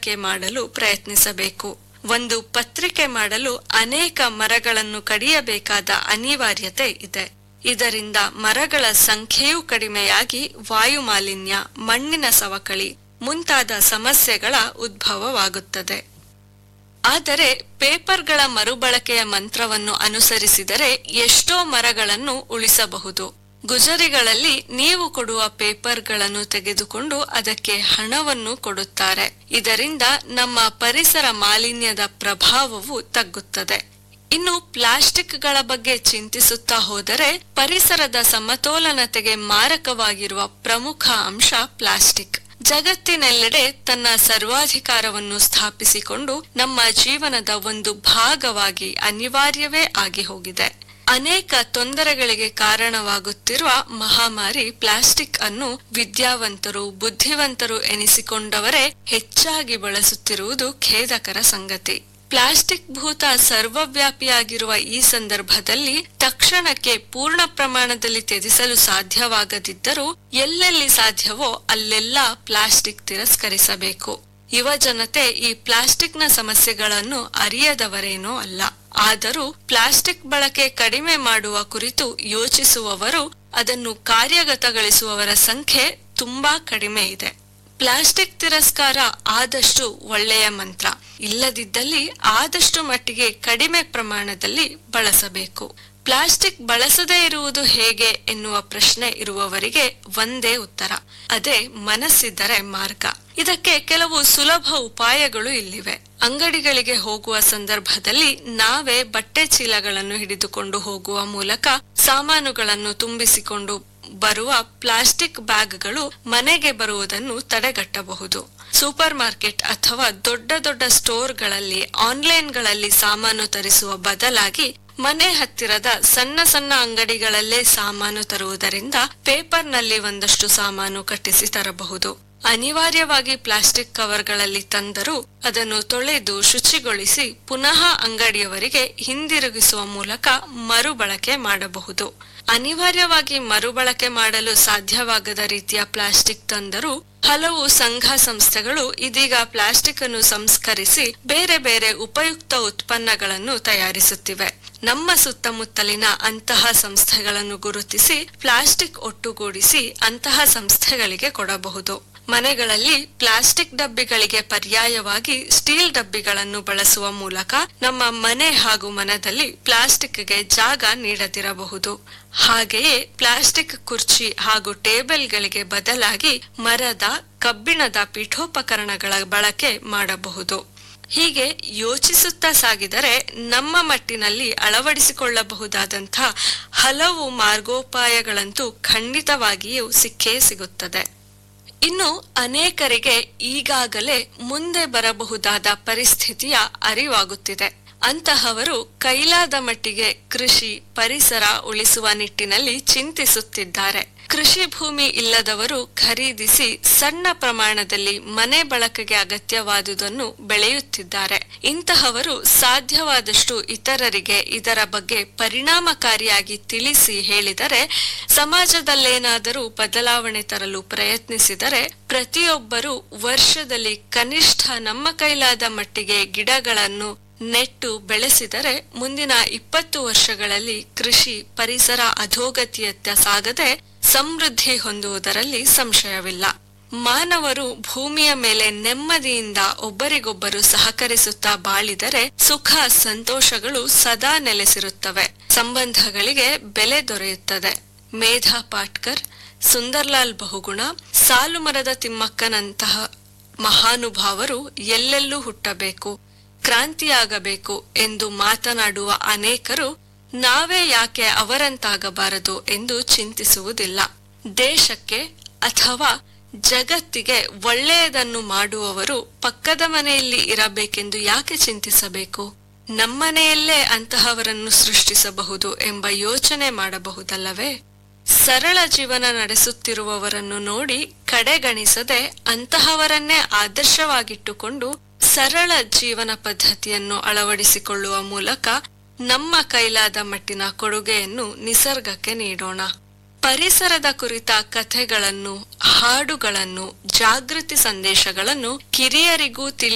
ಬಳಕೆ ಮಾಡಲು ಪ್ರಯತ್ನಿಸಬೇಕು ಒಂದು ಪತ್ರಿಕೆ ಮಾಡಲು ಅನೇಕ ಮರಗಳನ್ನು ಕಡಿಯಬೇಕಾದ ಅನಿವಾರ್ಯತೆ ಇದೆ ಇದರಿಂದ ಮರಗಳ ಸಂಖ್ಯೆಯೂ ಕಡಿಮೆಯಾಗಿ ವಾಯು ಮಾಲಿನ್ಯ ಮಣ್ಣಿನ ಸವಕಳಿ ಮುಂತಾದ ಸಮಸ್ಯೆಗಳ ಉದ್ಭವವಾಗುತ್ತದೆ ಆದರೆ ಪೇಪರ್ಗಳ ಮರುಬಳಕೆಯ ಮಂತ್ರವನ್ನು ಅನುಸರಿಸಿದರೆ ಎಷ್ಟೋ ಮರಗಳನ್ನು ಉಳಿಸಬಹುದು ಗುಜರಿಗಳಲ್ಲಿ ನೀವು ಕೊಡುವ ಪೇಪರ್ಗಳನ್ನು ತೆಗೆದುಕೊಂಡು ಅದಕ್ಕೆ ಹಣವನ್ನು ಕೊಡುತ್ತಾರೆ ಇದರಿಂದ ನಮ್ಮ ಪರಿಸರ ಮಾಲಿನ್ಯದ ಪ್ರಭಾವವು ತಗ್ಗುತ್ತದೆ ಇನ್ನು ಪ್ಲಾಸ್ಟಿಕ್ಗಳ ಬಗ್ಗೆ ಚಿಂತಿಸುತ್ತಾ ಹೋದರೆ ಪರಿಸರದ ಸಮತೋಲನತೆಗೆ ಮಾರಕವಾಗಿರುವ ಪ್ರಮುಖ ಅಂಶ ಪ್ಲಾಸ್ಟಿಕ್ ಜಗತ್ತಿನೆಲ್ಲೆಡೆ ತನ್ನ ಸರ್ವಾಧಿಕಾರವನ್ನು ಸ್ಥಾಪಿಸಿಕೊಂಡು ನಮ್ಮ ಜೀವನದ ಒಂದು ಭಾಗವಾಗಿ ಅನಿವಾರ್ಯವೇ ಆಗಿ ಹೋಗಿದೆ ಅನೇಕ ತೊಂದರೆಗಳಿಗೆ ಕಾರಣವಾಗುತ್ತಿರುವ ಮಹಾಮಾರಿ ಪ್ಲಾಸ್ಟಿಕ್ ಅನ್ನು ವಿದ್ಯಾವಂತರು ಬುದ್ಧಿವಂತರು ಎನಿಸಿಕೊಂಡವರೇ ಹೆಚ್ಚಾಗಿ ಬಳಸುತ್ತಿರುವುದು ಖೇದಕರ ಸಂಗತಿ ಪ್ಲಾಸ್ಟಿಕ್ ಭೂತ ಸರ್ವವ್ಯಾಪಿಯಾಗಿರುವ ಈ ಸಂದರ್ಭದಲ್ಲಿ ತಕ್ಷಣಕ್ಕೆ ಪೂರ್ಣ ಪ್ರಮಾಣದಲ್ಲಿ ತ್ಯಜಿಸಲು ಸಾಧ್ಯವಾಗದಿದ್ದರೂ ಎಲ್ಲೆಲ್ಲಿ ಸಾಧ್ಯವೋ ಅಲ್ಲೆಲ್ಲ ಪ್ಲಾಸ್ಟಿಕ್ ತಿರಸ್ಕರಿಸಬೇಕು ಯುವ ಜನತೆ ಈ ಪ್ಲಾಸ್ಟಿಕ್ನ ಸಮಸ್ಯೆಗಳನ್ನು ಅರಿಯದವರೇನೋ ಅಲ್ಲ ಆದರೂ ಪ್ಲಾಸ್ಟಿಕ್ ಬಳಕೆ ಕಡಿಮೆ ಮಾಡುವ ಕುರಿತು ಯೋಚಿಸುವವರು ಅದನ್ನು ಕಾರ್ಯಗತಗೊಳಿಸುವವರ ಸಂಖ್ಯೆ ತುಂಬಾ ಕಡಿಮೆ ಇದೆ ಪ್ಲಾಸ್ಟಿಕ್ ತಿರಸ್ಕಾರ ಆದಷ್ಟು ಒಳ್ಳೆಯ ಮಂತ್ರ ಇಲ್ಲದಿದ್ದಲ್ಲಿ ಆದಷ್ಟು ಮಟ್ಟಿಗೆ ಕಡಿಮೆ ಪ್ರಮಾಣದಲ್ಲಿ ಬಳಸಬೇಕು ಪ್ಲಾಸ್ಟಿಕ್ ಬಳಸದೇ ಇರುವುದು ಹೇಗೆ ಎನ್ನುವ ಪ್ರಶ್ನೆ ಇರುವವರಿಗೆ ಒಂದೇ ಉತ್ತರ ಅದೇ ಮನಸ್ಸಿದ್ದರೆ ಮಾರ್ಗ ಇದಕ್ಕೆ ಕೆಲವು ಸುಲಭ ಉಪಾಯಗಳು ಇಲ್ಲಿವೆ ಅಂಗಡಿಗಳಿಗೆ ಹೋಗುವ ಸಂದರ್ಭದಲ್ಲಿ ನಾವೇ ಬಟ್ಟೆ ಚೀಲಗಳನ್ನು ಹಿಡಿದುಕೊಂಡು ಹೋಗುವ ಮೂಲಕ ಸಾಮಾನುಗಳನ್ನು ತುಂಬಿಸಿಕೊಂಡು ಬರುವ ಪ್ಲಾಸ್ಟಿಕ್ ಬ್ಯಾಗ್ಗಳು ಮನೆಗೆ ಬರುವುದನ್ನು ತಡೆಗಟ್ಟಬಹುದು ಸೂಪರ್ ಮಾರ್ಕೆಟ್ ಅಥವಾ ದೊಡ್ಡ ದೊಡ್ಡ ಸ್ಟೋರ್ಗಳಲ್ಲಿ ಆನ್ಲೈನ್ಗಳಲ್ಲಿ ಸಾಮಾನು ತರಿಸುವ ಬದಲಾಗಿ ಮನೆ ಹತ್ತಿರದ ಸಣ್ಣ ಸಣ್ಣ ಅಂಗಡಿಗಳಲ್ಲೇ ಸಾಮಾನು ತರುವುದರಿಂದ ಪೇಪರ್ನಲ್ಲಿ ಒಂದಷ್ಟು ಸಾಮಾನು ಕಟ್ಟಿಸಿ ತರಬಹುದು ಅನಿವಾರ್ಯವಾಗಿ ಪ್ಲಾಸ್ಟಿಕ್ ಕವರ್ಗಳಲ್ಲಿ ತಂದರೂ ಅದನ್ನು ತೊಳೆದು ಶುಚಿಗೊಳಿಸಿ ಪುನಃ ಅಂಗಡಿಯವರಿಗೆ ಹಿಂದಿರುಗಿಸುವ ಮೂಲಕ ಮರುಬಳಕೆ ಮಾಡಬಹುದು ಅನಿವಾರ್ಯವಾಗಿ ಮರುಬಳಕೆ ಮಾಡಲು ಸಾಧ್ಯವಾಗದ ರೀತಿಯ ಪ್ಲಾಸ್ಟಿಕ್ ತಂದರೂ ಹಲವು ಸಂಘ ಸಂಸ್ಥೆಗಳು ಇದೀಗ ಪ್ಲಾಸ್ಟಿಕ್ ಅನ್ನು ಸಂಸ್ಕರಿಸಿ ಬೇರೆ ಬೇರೆ ಉಪಯುಕ್ತ ಉತ್ಪನ್ನಗಳನ್ನು ತಯಾರಿಸುತ್ತಿವೆ ನಮ್ಮ ಸುತ್ತಮುತ್ತಲಿನ ಅಂತಹ ಸಂಸ್ಥೆಗಳನ್ನು ಗುರುತಿಸಿ ಪ್ಲಾಸ್ಟಿಕ್ ಒಟ್ಟುಗೂಡಿಸಿ ಅಂತಹ ಸಂಸ್ಥೆಗಳಿಗೆ ಕೊಡಬಹುದು ಮನೆಗಳಲ್ಲಿ ಪ್ಲಾಸ್ಟಿಕ್ ಡಬ್ಬಿಗಳಿಗೆ ಪರ್ಯಾಯವಾಗಿ ಸ್ಟೀಲ್ ಡಬ್ಬಿಗಳನ್ನು ಬಳಸುವ ಮೂಲಕ ನಮ್ಮ ಮನೆ ಹಾಗೂ ಮನದಲ್ಲಿ ಪ್ಲಾಸ್ಟಿಕ್ಗೆ ಜಾಗ ನೀಡದಿರಬಹುದು ಹಾಗೆಯೇ ಪ್ಲಾಸ್ಟಿಕ್ ಕುರ್ಚಿ ಹಾಗೂ ಟೇಬಲ್ಗಳಿಗೆ ಬದಲಾಗಿ ಮರದ ಕಬ್ಬಿಣದ ಪೀಠೋಪಕರಣಗಳ ಬಳಕೆ ಮಾಡಬಹುದು ಹೀಗೆ ಯೋಚಿಸುತ್ತಾ ಸಾಗಿದರೆ ನಮ್ಮ ಮಟ್ಟಿನಲ್ಲಿ ಅಳವಡಿಸಿಕೊಳ್ಳಬಹುದಾದಂಥ ಹಲವು ಮಾರ್ಗೋಪಾಯಗಳಂತೂ ಖಂಡಿತವಾಗಿಯೂ ಸಿಕ್ಕೇ ಸಿಗುತ್ತದೆ ಇನ್ನು ಅನೇಕರಿಗೆ ಈಗಾಗಲೇ ಮುಂದೆ ಬರಬಹುದಾದ ಪರಿಸ್ಥಿತಿಯ ಅರಿವಾಗುತ್ತಿದೆ ಅಂತಹವರು ಕೈಲಾದ ಮಟ್ಟಿಗೆ ಕೃಷಿ ಪರಿಸರ ಉಳಿಸುವ ನಿಟ್ಟಿನಲ್ಲಿ ಚಿಂತಿಸುತ್ತಿದ್ದಾರೆ ಕೃಷಿ ಭೂಮಿ ಇಲ್ಲದವರು ಖರೀದಿಸಿ ಸಣ್ಣ ಪ್ರಮಾಣದಲ್ಲಿ ಮನೆ ಬಳಕೆಗೆ ಅಗತ್ಯವಾದುದನ್ನು ಬೆಳೆಯುತ್ತಿದ್ದಾರೆ ಇಂತಹವರು ಸಾಧ್ಯವಾದಷ್ಟು ಇತರರಿಗೆ ಇದರ ಬಗ್ಗೆ ಪರಿಣಾಮಕಾರಿಯಾಗಿ ತಿಳಿಸಿ ಹೇಳಿದರೆ ಸಮಾಜದಲ್ಲೇನಾದರೂ ಬದಲಾವಣೆ ತರಲು ಪ್ರಯತ್ನಿಸಿದರೆ ಪ್ರತಿಯೊಬ್ಬರು ವರ್ಷದಲ್ಲಿ ಕನಿಷ್ಠ ನಮ್ಮ ಕೈಲಾದ ಮಟ್ಟಿಗೆ ಗಿಡಗಳನ್ನು ನೆಟ್ಟು ಬೆಳೆಸಿದರೆ ಮುಂದಿನ ಇಪ್ಪತ್ತು ವರ್ಷಗಳಲ್ಲಿ ಕೃಷಿ ಪರಿಸರ ಅಧೋಗತಿಯತ್ತ ಸಾಗದೆ ಸಮೃದ್ಧಿ ಹೊಂದುವುದರಲ್ಲಿ ಸಂಶಯವಿಲ್ಲ ಮಾನವರು ಭೂಮಿಯ ಮೇಲೆ ನೆಮ್ಮದಿಯಿಂದ ಒಬ್ಬರಿಗೊಬ್ಬರು ಸಹಕರಿಸುತ್ತಾ ಬಾಳಿದರೆ ಸುಖ ಸಂತೋಷಗಳು ಸದಾ ನೆಲೆಸಿರುತ್ತವೆ ಸಂಬಂಧಗಳಿಗೆ ಬೆಲೆ ದೊರೆಯುತ್ತದೆ ಮೇಧಾ ಪಾಟ್ಕರ್ ಸುಂದರ್ಲಾಲ್ ಬಹುಗುಣ ಸಾಲುಮರದ ತಿಮ್ಮಕ್ಕನಂತಹ ಮಹಾನುಭಾವರು ಎಲ್ಲೆಲ್ಲೂ ಹುಟ್ಟಬೇಕು ಕ್ರಾಂತಿಯಾಗಬೇಕು ಎಂದು ಮಾತನಾಡುವ ಅನೇಕರು ನಾವೇ ಯಾಕೆ ಅವರಂತಾಗಬಾರದು ಎಂದು ಚಿಂತಿಸುವುದಿಲ್ಲ ದೇಶಕ್ಕೆ ಅಥವಾ ಜಗತ್ತಿಗೆ ಒಳ್ಳೆಯದನ್ನು ಮಾಡುವವರು ಪಕ್ಕದ ಮನೆಯಲ್ಲಿ ಇರಬೇಕೆಂದು ಯಾಕೆ ಚಿಂತಿಸಬೇಕು ನಮ್ಮನೆಯಲ್ಲೇ ಅಂತಹವರನ್ನು ಸೃಷ್ಟಿಸಬಹುದು ಎಂಬ ಯೋಚನೆ ಮಾಡಬಹುದಲ್ಲವೇ ಸರಳ ಜೀವನ ನಡೆಸುತ್ತಿರುವವರನ್ನು ನೋಡಿ ಕಡೆಗಣಿಸದೆ ಅಂತಹವರನ್ನೇ ಆದರ್ಶವಾಗಿಟ್ಟುಕೊಂಡು ಸರಳ ಜೀವನ ಪದ್ಧತಿಯನ್ನು ಅಳವಡಿಸಿಕೊಳ್ಳುವ ಮೂಲಕ ನಮ್ಮ ಕೈಲಾದ ಮಟ್ಟಿನ ಕೊಡುಗೆಯನ್ನು ನಿಸರ್ಗಕ್ಕೆ ನೀಡೋಣ ಪರಿಸರದ ಕುರಿತ ಕಥೆಗಳನ್ನು ಹಾಡುಗಳನ್ನು ಜಾಗೃತಿ ಸಂದೇಶಗಳನ್ನು ಕಿರಿಯರಿಗೂ ತಿಳಿ